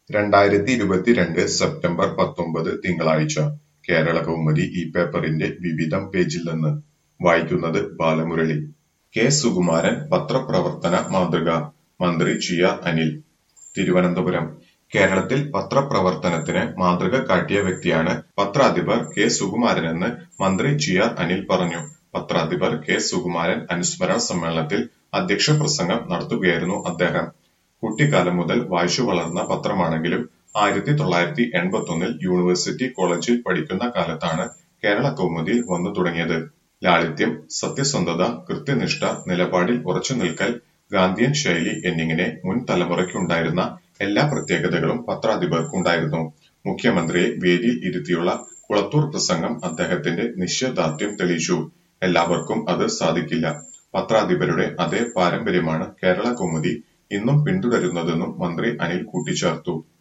രണ്ടായിരത്തി ഇരുപത്തിരണ്ട് സെപ്റ്റംബർ പത്തൊമ്പത് തിങ്കളാഴ്ച കേരളകൗമുദി ഈ പേപ്പറിന്റെ വിവിധം പേജിൽ നിന്ന് വായിക്കുന്നത് ബാലമുരളി കെ സുകുമാരൻ പത്രപ്രവർത്തന മാതൃക മന്ത്രി ചിയ അനിൽ തിരുവനന്തപുരം കേരളത്തിൽ പത്രപ്രവർത്തനത്തിന് മാതൃക കാട്ടിയ വ്യക്തിയാണ് പത്രാധിപർ കെ സുകുമാരനെന്ന് മന്ത്രി ചിയ അനിൽ പറഞ്ഞു പത്രാധിപർ കെ സുകുമാരൻ അനുസ്മരണ സമ്മേളനത്തിൽ അധ്യക്ഷ പ്രസംഗം നടത്തുകയായിരുന്നു അദ്ദേഹം കുട്ടിക്കാലം മുതൽ വായിച്ചു വളർന്ന പത്രമാണെങ്കിലും ആയിരത്തി തൊള്ളായിരത്തി എൺപത്തൊന്നിൽ യൂണിവേഴ്സിറ്റി കോളേജിൽ പഠിക്കുന്ന കാലത്താണ് കേരള കൗമുദിയിൽ വന്നു തുടങ്ങിയത് ലാളിത്യം സത്യസന്ധത കൃത്യനിഷ്ഠ നിലപാടിൽ ഉറച്ചു നിൽക്കൽ ഗാന്ധിയൻ ശൈലി എന്നിങ്ങനെ മുൻ തലമുറയ്ക്കുണ്ടായിരുന്ന എല്ലാ പ്രത്യേകതകളും പത്രാധിപർക്കുണ്ടായിരുന്നു മുഖ്യമന്ത്രിയെ വേദിയിൽ ഇരുത്തിയുള്ള കുളത്തൂർ പ്രസംഗം അദ്ദേഹത്തിന്റെ നിശ്ചയദാർഢ്യം തെളിയിച്ചു എല്ലാവർക്കും അത് സാധിക്കില്ല പത്രാധിപരുടെ അതേ പാരമ്പര്യമാണ് കേരള കൗമുദി ഇന്നും പിന്തുടരുന്നതെന്നും മന്ത്രി അനിൽ കൂട്ടിച്ചേർത്തു